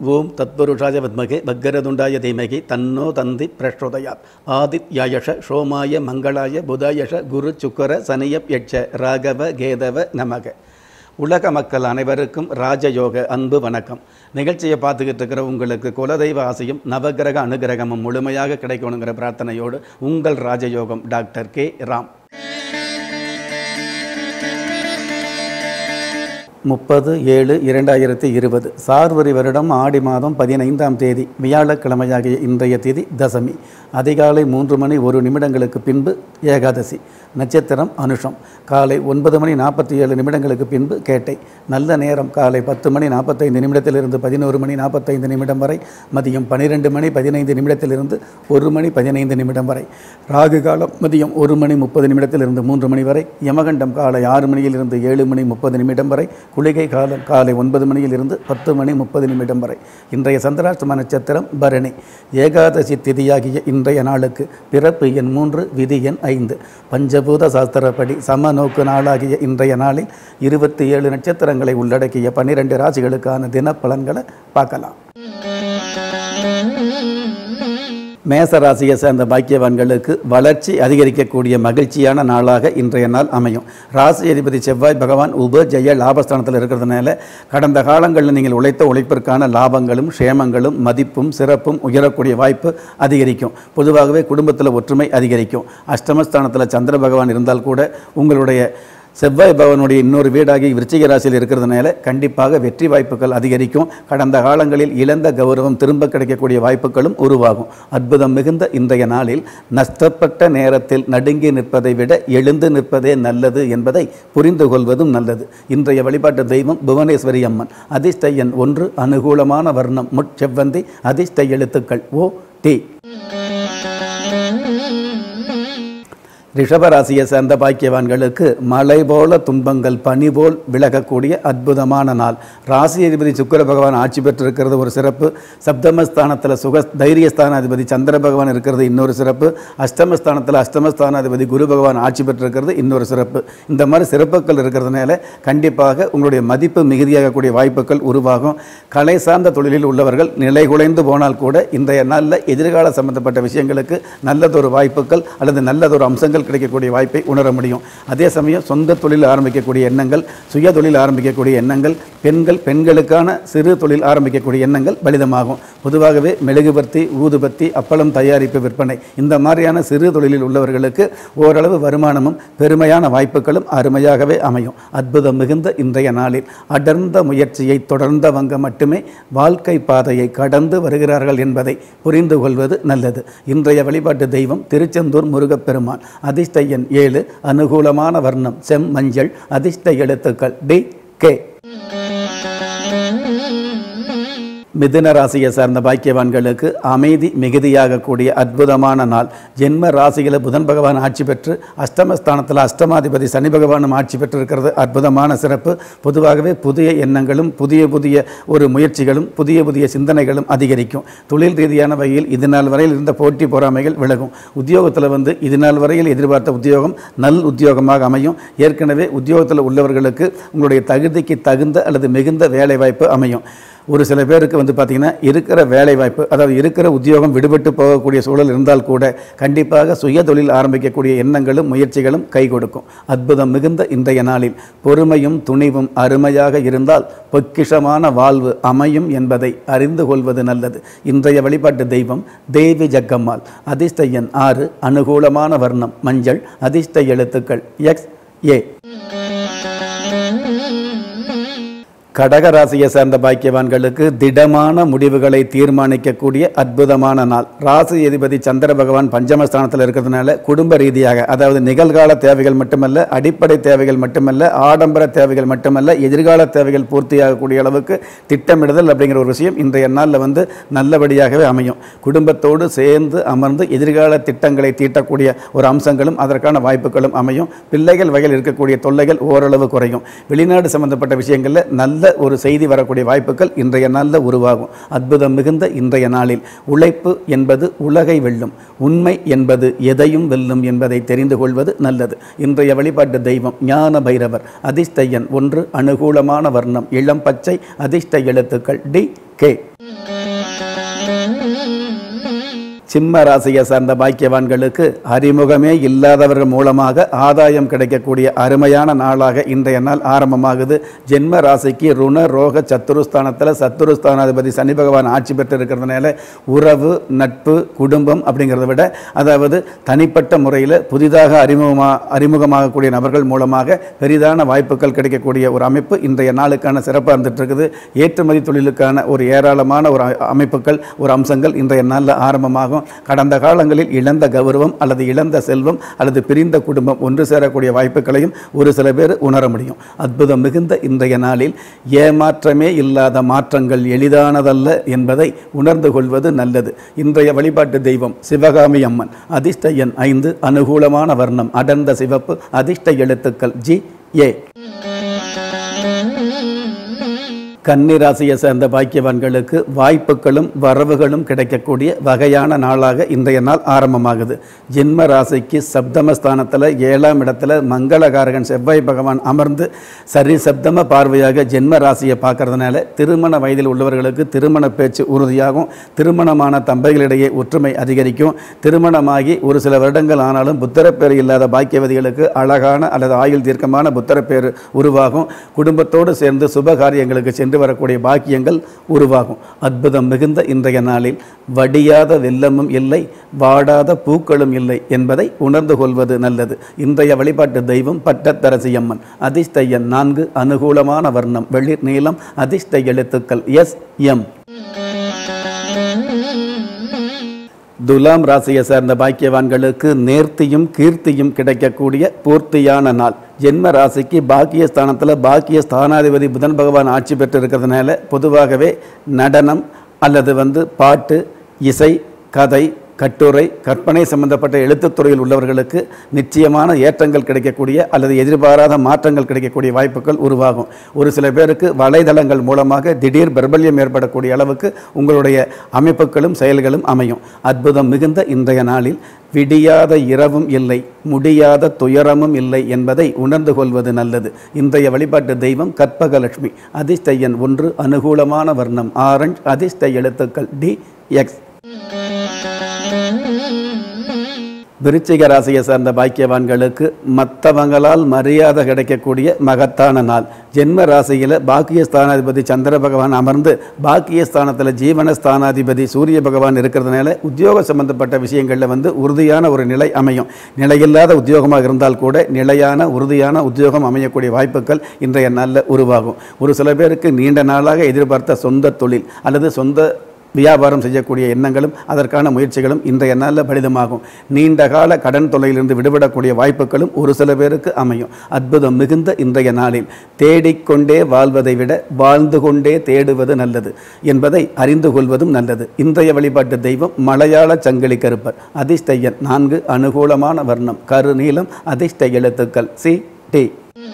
ஓம் தத்புருஷாய வித்மகே பக்கரதுண்டாய தீமகி தன்னோ தந்தி பிரச்சோதயாத் ஆதித்யாயஷ சோமாய மங்களாய புதாயஷ குரு சுக்கர சனியப் யட்ச ராகவ கேதவ நமக உலக மக்கள் அனைவருக்கும் ராஜயோக அன்பு வணக்கம் நிகழ்ச்சியை பார்த்துக்கிட்டு இருக்கிற உங்களுக்கு குலதெய்வ ஆசையும் நவகிரக அனுகிரகமும் முழுமையாக கிடைக்கணுங்கிற பிரார்த்தனையோடு உங்கள் ராஜயோகம் டாக்டர் கே ராம் முப்பது ஏழு இரண்டாயிரத்தி இருபது சார்வரி வருடம் ஆடி மாதம் பதினைந்தாம் தேதி வியாழக்கிழமையாகிய இன்றைய தேதி தசமி அதிகாலை மூன்று மணி ஒரு நிமிடங்களுக்கு பின்பு ஏகாதசி நட்சத்திரம் அனுஷம் காலை ஒன்பது மணி நாற்பத்தி ஏழு நிமிடங்களுக்கு பின்பு கேட்டை நல்ல நேரம் காலை பத்து மணி நாற்பத்தைந்து நிமிடத்திலிருந்து பதினோரு மணி நாற்பத்தைந்து நிமிடம் வரை மதியம் பன்னிரெண்டு மணி பதினைந்து நிமிடத்திலிருந்து ஒரு மணி பதினைந்து நிமிடம் வரை ராகு காலம் மதியம் ஒரு மணி முப்பது நிமிடத்திலிருந்து மூன்று மணி வரை யமகண்டம் காலை ஆறு மணியிலிருந்து ஏழு மணி முப்பது நிமிடம் வரை குளிகை காலம் காலை ஒன்பது மணியிலிருந்து பத்து மணி முப்பது நிமிடம் வரை இன்றைய சந்திராஷ்டம நட்சத்திரம் பரணி ஏகாதசி திதியாகிய இன்றைய நாளுக்கு பிறப்பு எண் மூன்று விதி எண் ஐந்து பஞ்சபூத சாஸ்திரப்படி சம நோக்கு நாளாகிய இன்றைய நாளில் இருபத்தி ஏழு நட்சத்திரங்களை உள்ளடக்கிய பன்னிரெண்டு ராசிகளுக்கான தினப்பலன்களை பார்க்கலாம் மேச ராசியை சேர்ந்த பாக்கியவான்களுக்கு வளர்ச்சி அதிகரிக்கக்கூடிய மகிழ்ச்சியான நாளாக இன்றைய நாள் அமையும் ராசி அதிபதி செவ்வாய் பகவான் உப ஜெய லாபஸ்தானத்தில் இருக்கிறதுனால கடந்த காலங்களில் நீங்கள் உழைத்த உழைப்பிற்கான லாபங்களும் க்ஷேமங்களும் மதிப்பும் சிறப்பும் உயரக்கூடிய வாய்ப்பு அதிகரிக்கும் பொதுவாகவே குடும்பத்தில் ஒற்றுமை அதிகரிக்கும் அஷ்டமஸ்தானத்தில் சந்திர பகவான் இருந்தால் கூட உங்களுடைய செவ்வாய் பவனுடைய இன்னொரு வீடாகி விருச்சிக ராசியில் இருக்கிறதுனால கண்டிப்பாக வெற்றி வாய்ப்புகள் அதிகரிக்கும் கடந்த காலங்களில் இழந்த கௌரவம் திரும்ப கிடைக்கக்கூடிய வாய்ப்புகளும் உருவாகும் அற்புதம் மிகுந்த இன்றைய நாளில் நஷ்டப்பட்ட நேரத்தில் நடுங்கி நிற்பதை விட எழுந்து நிற்பதே நல்லது என்பதை புரிந்து கொள்வதும் நல்லது இன்றைய வழிபாட்டு தெய்வம் புவனேஸ்வரி அம்மன் அதிர்ஷ்ட எண் ஒன்று அனுகூலமான வர்ணம் முட்செவ்வந்தி அதிர்ஷ்ட எழுத்துக்கள் ஓ டி ரிஷபராசியை சேர்ந்த பாக்கியவான்களுக்கு மலை போல துன்பங்கள் பனி போல் விலகக்கூடிய அற்புதமான நாள் ராசி அதிபதி சுக்கர பகவான் ஆட்சி பெற்றிருக்கிறது ஒரு சிறப்பு சப்தமஸ்தானத்தில் சுக தைரியஸ்தானாதிபதி சந்திர பகவான் இருக்கிறது இன்னொரு சிறப்பு அஷ்டமஸ்தானத்தில் அஷ்டமஸ்தானாதிபதி குரு பகவான் ஆட்சி பெற்றிருக்கிறது இன்னொரு சிறப்பு இந்த மாதிரி சிறப்புகள் இருக்கிறதுனால கண்டிப்பாக உங்களுடைய மதிப்பு மிகுதியாகக்கூடிய வாய்ப்புகள் உருவாகும் கலை சார்ந்த தொழிலில் உள்ளவர்கள் நிலை குலைந்து போனால் கூட இன்றைய நாளில் எதிர்கால சம்பந்தப்பட்ட விஷயங்களுக்கு நல்லதொரு வாய்ப்புகள் அல்லது நல்லதொரு அம்சங்கள் கிடைக்கக்கூடிய வாய்ப்பை உணர முடியும் அதே சமயம் சொந்த தொழில் ஆரம்பிக்கக்கூடிய எண்ணங்கள் சுய தொழில் ஆரம்பிக்கக்கூடிய எண்ணங்கள் பெண்கள் பெண்களுக்கான சிறு தொழில் ஆரம்பிக்கக்கூடிய எண்ணங்கள் பலிதமாகும் பொதுவாகவே மெழுகுபர்த்தி ஊதுபத்தி அப்பளம் தயாரிப்பு விற்பனை இந்த மாதிரியான சிறு தொழிலில் உள்ளவர்களுக்கு ஓரளவு வருமானமும் பெருமையான வாய்ப்புகளும் அருமையாகவே அமையும் அற்புதம் மிகுந்த இன்றைய நாளில் அடர்ந்த முயற்சியை தொடர்ந்தவங்க மட்டுமே வாழ்க்கை பாதையை கடந்து வருகிறார்கள் என்பதை புரிந்து கொள்வது நல்லது இன்றைய வழிபாட்டு தெய்வம் திருச்செந்தூர் முருகப்பெருமான் அதிர்ஷ்ட எண் ஏழு அனுகூலமான வர்ணம் செம் மஞ்சள் அதிர்ஷ்ட எழுத்துக்கள் டி கே மிதுன ராசியை சார்ந்த பாக்கியவான்களுக்கு அமைதி மிகுதியாக கூடிய அற்புதமான நாள் ஜென்ம ராசியில் புதன் பகவான் ஆட்சி பெற்று அஷ்டமஸ்தானத்தில் அஷ்டமாதிபதி சனி பகவானும் ஆட்சி பெற்றிருக்கிறது அற்புதமான சிறப்பு பொதுவாகவே புதிய எண்ணங்களும் புதிய புதிய ஒரு முயற்சிகளும் புதிய புதிய சிந்தனைகளும் அதிகரிக்கும் தொழில் ரீதியான வகையில் இது நாள் வரையில் இருந்த போட்டி பொறாமைகள் விலகும் உத்தியோகத்தில் வந்து இது நாள் வரையில் எதிர்பார்த்த உத்தியோகம் நல் உத்தியோகமாக அமையும் ஏற்கனவே உத்தியோகத்தில் உள்ளவர்களுக்கு உங்களுடைய தகுதிக்கு தகுந்த அல்லது மிகுந்த வேலைவாய்ப்பு அமையும் ஒரு சில பேருக்கு வந்து பார்த்திங்கன்னா இருக்கிற வேலை வாய்ப்பு அதாவது இருக்கிற உத்தியோகம் விடுபட்டு போகக்கூடிய சூழல் இருந்தால் கூட கண்டிப்பாக சுய தொழில் ஆரம்பிக்கக்கூடிய எண்ணங்களும் முயற்சிகளும் கை கொடுக்கும் அற்புதம் மிகுந்த இன்றைய நாளில் பொறுமையும் துணிவும் அருமையாக இருந்தால் பொக்கிஷமான வாழ்வு அமையும் என்பதை அறிந்து கொள்வது நல்லது இன்றைய வழிபாட்டு தெய்வம் தேவி ஜக்கம்மாள் அதிர்ஷ்ட எண் ஆறு அனுகூலமான வர்ணம் மஞ்சள் அதிர்ஷ்ட எழுத்துக்கள் எக்ஸ் ஏ கடகராசியை சேர்ந்த பாக்கியவான்களுக்கு திடமான முடிவுகளை தீர்மானிக்கக்கூடிய அற்புதமான நாள் ராசி அதிபதி சந்திர பகவான் பஞ்சமஸ்தானத்தில் இருக்கிறதுனால குடும்ப ரீதியாக அதாவது நிகழ்கால தேவைகள் மட்டுமல்ல அடிப்படை தேவைகள் மட்டுமல்ல ஆடம்பர தேவைகள் மட்டுமல்ல எதிர்கால தேவைகள் பூர்த்தியாகக்கூடிய அளவுக்கு திட்டமிடுதல் அப்படிங்கிற ஒரு விஷயம் இன்றைய நாளில் வந்து நல்லபடியாகவே அமையும் குடும்பத்தோடு சேர்ந்து அமர்ந்து எதிர்கால திட்டங்களை தீட்டக்கூடிய ஒரு அம்சங்களும் அதற்கான வாய்ப்புகளும் அமையும் பிள்ளைகள் வகையில் இருக்கக்கூடிய தொல்லைகள் ஓரளவு குறையும் வெளிநாடு சம்பந்தப்பட்ட விஷயங்களில் நல்ல நல்ல ஒரு செய்தி வரக்கூடிய வாய்ப்புகள் இன்றைய நாளில் உருவாகும் அற்புதம் மிகுந்த இன்றைய நாளில் உழைப்பு என்பது உலகை வெல்லும் உண்மை என்பது எதையும் வெல்லும் என்பதை தெரிந்து கொள்வது நல்லது இன்றைய வழிபாட்டு தெய்வம் ஞான பைரவர் அதிர்ஷ்டயன் ஒன்று அனுகூலமான வர்ணம் இளம் பச்சை அதிர்ஷ்ட எழுத்துக்கள் டி கே சிம்ம ராசியை சார்ந்த பாக்கியவான்களுக்கு அறிமுகமே இல்லாதவர்கள் மூலமாக ஆதாயம் கிடைக்கக்கூடிய அருமையான நாளாக இன்றைய நாள் ஆரம்பமாகுது ஜென்ம ராசிக்கு ருண ரோக சத்துருஸ்தானத்தில் சத்துருஸ்தானாதிபதி சனி பகவான் ஆட்சி பெற்று இருக்கிறதுனால உறவு நட்பு குடும்பம் அப்படிங்கிறத விட அதாவது தனிப்பட்ட முறையில் புதிதாக அறிமுகமா அறிமுகமாகக்கூடிய நபர்கள் மூலமாக பெரிதான வாய்ப்புகள் கிடைக்கக்கூடிய ஒரு அமைப்பு இன்றைய நாளுக்கான சிறப்பாக இருந்துட்டு இருக்குது ஏற்றுமதி தொழிலுக்கான ஒரு ஏராளமான ஒரு அ- அமைப்புகள் ஒரு அம்சங்கள் இன்றைய நாளில் ஆரம்பமாகும் கடந்த காலங்களில் இழந்த கௌரவம் அல்லது இழந்த செல்வம் அல்லது பிரிந்த குடும்பம் ஒன்று சேரக்கூடிய வாய்ப்புகளையும் ஒரு சில பேர் உணர முடியும் அற்புதம் மிகுந்த இன்றைய நாளில் ஏமாற்றமே இல்லாத மாற்றங்கள் எளிதானதல்ல என்பதை உணர்ந்து கொள்வது நல்லது இன்றைய வழிபாட்டு தெய்வம் சிவகாமி அம்மன் அதிர்ஷ்ட எண் ஐந்து அனுகூலமான வர்ணம் அடர்ந்த சிவப்பு அதிர்ஷ்ட எழுத்துக்கள் ஜி ஏ கன்னிராசியை சேர்ந்த பாக்கியவான்களுக்கு வாய்ப்புகளும் வரவுகளும் கிடைக்கக்கூடிய வகையான நாளாக இன்றைய நாள் ஆரம்பமாகுது ஜென்ம ராசிக்கு சப்தமஸ்தானத்தில் ஏழாம் இடத்துல மங்களகாரகன் செவ்வாய் பகவான் அமர்ந்து சரி சப்தம பார்வையாக ஜென்ம ராசியை பார்க்கறதுனால திருமண வயதில் உள்ளவர்களுக்கு திருமண பேச்சு உறுதியாகும் திருமணமான தம்பதிகளிடையே ஒற்றுமை அதிகரிக்கும் திருமணமாகி ஒரு சில வருடங்கள் ஆனாலும் புத்திரப்பேறு இல்லாத பாக்கியவதிகளுக்கு அழகான அல்லது ஆயுள் தீர்க்கமான புத்திரப்பேறு உருவாகும் குடும்பத்தோடு சேர்ந்து சுப காரியங்களுக்கு சென்று வரக்கூடிய பாக்கியங்கள் உருவாகும் அற்புதம் மிகுந்த இன்றைய நாளில் வடியாத வெள்ளமும் இல்லை வாடாத பூக்களும் இல்லை என்பதை உணர்ந்து கொள்வது நல்லது இன்றைய வழிபாட்டு தெய்வம் பட்டத்தரசி அம்மன் அதிர்ஷ்ட எண் நான்கு அனுகூலமான வர்ணம் வெளிர் நீளம் அதிர்ஷ்ட எழுத்துக்கள் எஸ் எம் துலாம் ராசியை சேர்ந்த பாக்கியவான்களுக்கு நேர்த்தியும் கீர்த்தியும் கிடைக்கக்கூடிய பூர்த்தியான நாள் ஜென்ம ராசிக்கு பாக்கிய ஸ்தானத்தில் பாக்கிய ஸ்தானாதிபதி புதன் பகவான் ஆட்சி பெற்று இருக்கிறதுனால பொதுவாகவே நடனம் அல்லது வந்து பாட்டு இசை கதை கட்டுரை கற்பனை சம்பந்தப்பட்ட எழுத்துத் துறையில் உள்ளவர்களுக்கு நிச்சயமான ஏற்றங்கள் கிடைக்கக்கூடிய அல்லது எதிர்பாராத மாற்றங்கள் கிடைக்கக்கூடிய வாய்ப்புகள் உருவாகும் ஒரு சில பேருக்கு வலைதளங்கள் மூலமாக திடீர் பிரபல்யம் ஏற்படக்கூடிய அளவுக்கு உங்களுடைய அமைப்புகளும் செயல்களும் அமையும் அற்புதம் மிகுந்த இன்றைய நாளில் விடியாத இரவும் இல்லை முடியாத துயரமும் இல்லை என்பதை உணர்ந்து கொள்வது நல்லது இன்றைய வழிபாட்டு தெய்வம் கற்பகலட்சுமி அதிர்ஷ்ட எண் ஒன்று அனுகூலமான வர்ணம் ஆரஞ்ச் அதிர்ஷ்ட எழுத்துக்கள் டி எக்ஸ் விருச்சிக ராசியை சார்ந்த பாக்கியவான்களுக்கு மற்றவங்களால் மரியாதை கிடைக்கக்கூடிய மகத்தான நாள் ஜென்ம ராசியில் பாக்கிய ஸ்தானாதிபதி சந்திர பகவான் அமர்ந்து பாக்கிய ஸ்தானத்தில் ஜீவன ஸ்தானாதிபதி சூரிய பகவான் இருக்கிறதுனால உத்தியோக சம்பந்தப்பட்ட விஷயங்களில் வந்து உறுதியான ஒரு நிலை அமையும் நிலையில்லாத உத்தியோகமாக இருந்தால் கூட நிலையான உறுதியான உத்தியோகம் அமையக்கூடிய வாய்ப்புகள் இன்றைய நாளில் உருவாகும் ஒரு சில பேருக்கு நீண்ட நாளாக எதிர்பார்த்த சொந்த தொழில் அல்லது சொந்த வியாபாரம் செய்யக்கூடிய எண்ணங்களும் அதற்கான முயற்சிகளும் இன்றைய நாளில் பலிதமாகும் நீண்ட கால கடன் தொல்லையிலிருந்து விடுபடக்கூடிய வாய்ப்புகளும் ஒரு சில பேருக்கு அமையும் அற்புதம் மிகுந்த இன்றைய நாளில் தேடிக்கொண்டே வாழ்வதை விட வாழ்ந்து கொண்டே தேடுவது நல்லது என்பதை அறிந்து கொள்வதும் நல்லது இன்றைய வழிபாட்டு தெய்வம் மலையாள சங்கிலி கருப்பர் அதிர்ஷ்ட எண் நான்கு அனுகூலமான வர்ணம் கருநீலம் அதிர்ஷ்ட எழுத்துக்கள் சி டி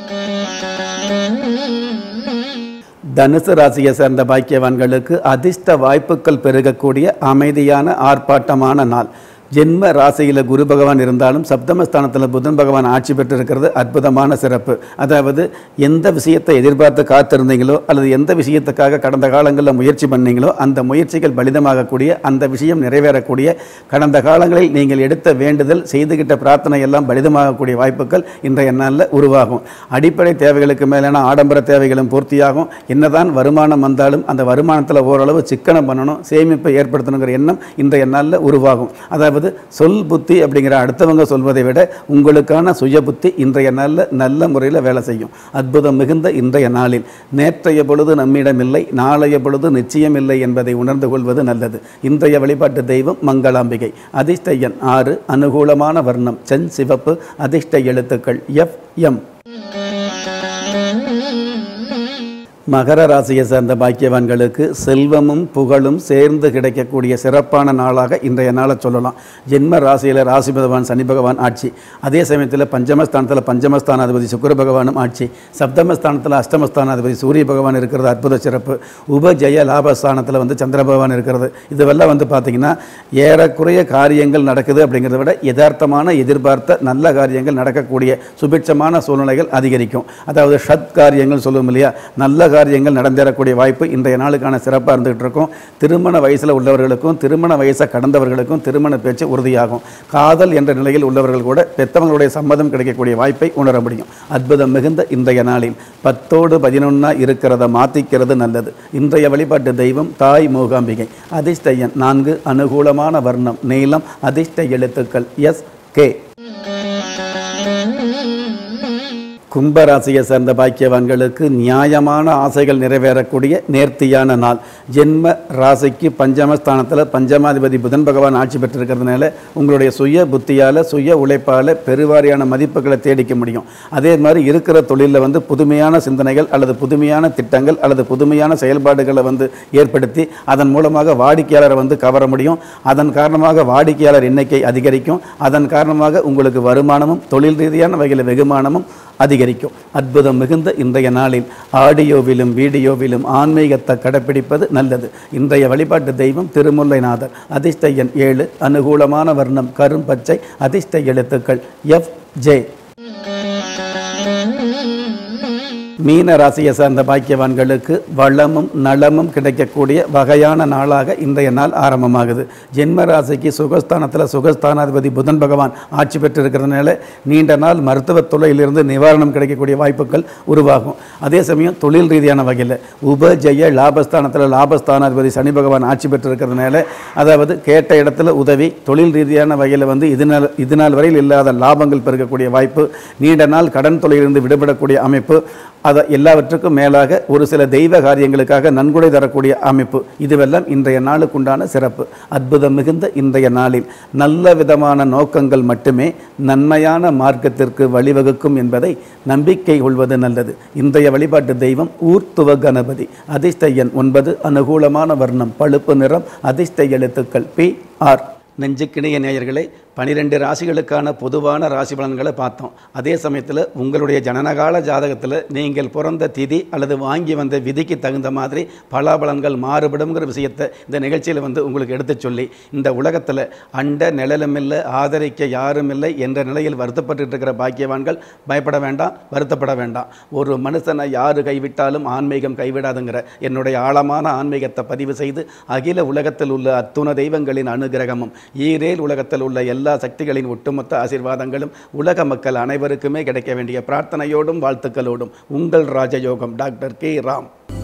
தனுசு ராசியை சேர்ந்த பாக்கியவான்களுக்கு அதிர்ஷ்ட வாய்ப்புகள் பெருகக்கூடிய அமைதியான ஆர்ப்பாட்டமான நாள் ஜென்ம ராசியில் குரு பகவான் இருந்தாலும் சப்தமஸ்தானத்தில் புதன் பகவான் ஆட்சி பெற்றிருக்கிறது அற்புதமான சிறப்பு அதாவது எந்த விஷயத்தை எதிர்பார்த்து காத்திருந்தீங்களோ அல்லது எந்த விஷயத்துக்காக கடந்த காலங்களில் முயற்சி பண்ணீங்களோ அந்த முயற்சிகள் பலிதமாகக்கூடிய அந்த விஷயம் நிறைவேறக்கூடிய கடந்த காலங்களில் நீங்கள் எடுத்த வேண்டுதல் செய்துகிட்ட பிரார்த்தனை எல்லாம் பலிதமாகக்கூடிய வாய்ப்புகள் இன்றைய நாளில் உருவாகும் அடிப்படை தேவைகளுக்கு மேலான ஆடம்பர தேவைகளும் பூர்த்தியாகும் என்னதான் வருமானம் வந்தாலும் அந்த வருமானத்தில் ஓரளவு சிக்கனம் பண்ணணும் சேமிப்பை ஏற்படுத்தணுங்கிற எண்ணம் இன்றைய நாளில் உருவாகும் அதாவது சொல் புத்தி அப்படிங்கிற அடுத்தவங்க சொல்வதை விட உங்களுக்கான சுய புத்தி இன்றைய நாளில் நல்ல முறையில் வேலை செய்யும் அற்புதம் மிகுந்த இன்றைய நாளில் நேற்றைய பொழுது நம்மிடமில்லை நாளைய பொழுது நிச்சயமில்லை என்பதை உணர்ந்து கொள்வது நல்லது இன்றைய வழிபாட்டு தெய்வம் மங்களாம்பிகை அதிர்ஷ்ட எண் ஆறு அனுகூலமான வர்ணம் சென் சிவப்பு அதிர்ஷ்ட எழுத்துக்கள் எஃப் எம் மகர ராசியை சேர்ந்த பாக்கியவான்களுக்கு செல்வமும் புகழும் சேர்ந்து கிடைக்கக்கூடிய சிறப்பான நாளாக இன்றைய நாளை சொல்லலாம் ஜென்ம ராசியில் ராசி பகவான் சனி பகவான் ஆட்சி அதே சமயத்தில் பஞ்சமஸ்தானத்தில் பஞ்சமஸ்தானாதிபதி சுக்கிர பகவானும் ஆட்சி சப்தமஸ்தானத்தில் அஷ்டமஸ்தானாதிபதி சூரிய பகவான் இருக்கிறது அற்புத சிறப்பு உபஜய லாபஸ்தானத்தில் வந்து சந்திர பகவான் இருக்கிறது இதுவெல்லாம் வந்து பார்த்திங்கன்னா ஏறக்குறைய காரியங்கள் நடக்குது அப்படிங்கிறத விட யதார்த்தமான எதிர்பார்த்த நல்ல காரியங்கள் நடக்கக்கூடிய சுபிட்சமான சூழ்நிலைகள் அதிகரிக்கும் அதாவது ஷத் காரியங்கள் சொல்லுவோம் இல்லையா நல்ல காரியங்கள் நடந்தேறக்கூடிய வாய்ப்பு இன்றைய நாளுக்கான சிறப்பாக இருந்துகிட்டு இருக்கும் திருமண வயசில் உள்ளவர்களுக்கும் திருமண வயசை கடந்தவர்களுக்கும் திருமண பேச்சு உறுதியாகும் காதல் என்ற நிலையில் உள்ளவர்கள் கூட பெற்றவங்களுடைய சம்மதம் கிடைக்கக்கூடிய வாய்ப்பை உணர முடியும் அற்புதம் மிகுந்த இன்றைய நாளில் பத்தோடு பதினொன்னா இருக்கிறத மாற்றிக்கிறது நல்லது இன்றைய வழிபாட்டு தெய்வம் தாய் மூகாம்பிகை அதிர்ஷ்ட எண் நான்கு அனுகூலமான வர்ணம் நீளம் அதிர்ஷ்ட எழுத்துக்கள் எஸ் கே கும்பராசியை சேர்ந்த பாக்கியவான்களுக்கு நியாயமான ஆசைகள் நிறைவேறக்கூடிய நேர்த்தியான நாள் ஜென்ம ராசிக்கு பஞ்சமஸ்தானத்தில் பஞ்சமாதிபதி புதன் பகவான் ஆட்சி பெற்றிருக்கிறதுனால உங்களுடைய சுய புத்தியால் சுய உழைப்பால் பெருவாரியான மதிப்புகளை தேடிக்க முடியும் அதே மாதிரி இருக்கிற தொழிலில் வந்து புதுமையான சிந்தனைகள் அல்லது புதுமையான திட்டங்கள் அல்லது புதுமையான செயல்பாடுகளை வந்து ஏற்படுத்தி அதன் மூலமாக வாடிக்கையாளரை வந்து கவர முடியும் அதன் காரணமாக வாடிக்கையாளர் எண்ணிக்கை அதிகரிக்கும் அதன் காரணமாக உங்களுக்கு வருமானமும் தொழில் ரீதியான வகையில் வெகுமானமும் அதிகரிக்கும் அற்புதம் மிகுந்த இன்றைய நாளில் ஆடியோவிலும் வீடியோவிலும் ஆன்மீகத்தை கடைப்பிடிப்பது நல்லது இன்றைய வழிபாட்டு தெய்வம் திருமுல்லைநாதர் அதிர்ஷ்ட எண் ஏழு அனுகூலமான வர்ணம் கரும் பச்சை அதிர்ஷ்ட எழுத்துக்கள் எஃப் ஜே மீன ராசியை சார்ந்த பாக்கியவான்களுக்கு வளமும் நலமும் கிடைக்கக்கூடிய வகையான நாளாக இன்றைய நாள் ஆரம்பமாகுது ஜென்ம ராசிக்கு சுகஸ்தானத்தில் சுகஸ்தானாதிபதி புதன் பகவான் ஆட்சி பெற்றிருக்கிறதுனால நீண்ட நாள் மருத்துவ துறையிலிருந்து நிவாரணம் கிடைக்கக்கூடிய வாய்ப்புகள் உருவாகும் அதே சமயம் தொழில் ரீதியான வகையில் உபஜய லாபஸ்தானத்தில் லாபஸ்தானாதிபதி சனி பகவான் ஆட்சி பெற்றிருக்கிறதுனால அதாவது கேட்ட இடத்துல உதவி தொழில் ரீதியான வகையில் வந்து இது நாள் இது நாள் வரையில் இல்லாத லாபங்கள் பெருக்கக்கூடிய வாய்ப்பு நீண்ட நாள் கடன் தொலையிலிருந்து விடுபடக்கூடிய அமைப்பு அதை எல்லாவற்றுக்கும் மேலாக ஒரு சில தெய்வ காரியங்களுக்காக நன்கொடை தரக்கூடிய அமைப்பு இதுவெல்லாம் இன்றைய நாளுக்குண்டான சிறப்பு அற்புதம் மிகுந்த இன்றைய நாளில் நல்ல விதமான நோக்கங்கள் மட்டுமே நன்மையான மார்க்கத்திற்கு வழிவகுக்கும் என்பதை நம்பிக்கை கொள்வது நல்லது இன்றைய வழிபாட்டு தெய்வம் ஊர்த்துவ கணபதி அதிர்ஷ்ட எண் ஒன்பது அனுகூலமான வர்ணம் பழுப்பு நிறம் அதிர்ஷ்ட எழுத்துக்கள் பி ஆர் நெஞ்சுக்கிணைய நேயர்களே பனிரெண்டு ராசிகளுக்கான பொதுவான ராசி பலன்களை பார்த்தோம் அதே சமயத்தில் உங்களுடைய ஜனனகால ஜாதகத்தில் நீங்கள் பிறந்த திதி அல்லது வாங்கி வந்த விதிக்கு தகுந்த மாதிரி பலாபலன்கள் மாறுபடுங்கிற விஷயத்தை இந்த நிகழ்ச்சியில் வந்து உங்களுக்கு எடுத்துச் சொல்லி இந்த உலகத்தில் அண்ட நிழலும் இல்லை ஆதரிக்க யாரும் இல்லை என்ற நிலையில் வருத்தப்பட்டு இருக்கிற பாக்கியவான்கள் பயப்பட வேண்டாம் வருத்தப்பட வேண்டாம் ஒரு மனுஷனை யாரு கைவிட்டாலும் ஆன்மீகம் கைவிடாதுங்கிற என்னுடைய ஆழமான ஆன்மீகத்தை பதிவு செய்து அகில உலகத்தில் உள்ள அத்துண தெய்வங்களின் அனுகிரகமும் ஈரேல் உலகத்தில் உள்ள எல்லா சக்திகளின் ஒட்டுமொத்த ஆசீர்வாதங்களும் உலக மக்கள் அனைவருக்குமே கிடைக்க வேண்டிய பிரார்த்தனையோடும் வாழ்த்துக்களோடும் உங்கள் ராஜயோகம் டாக்டர் கே ராம்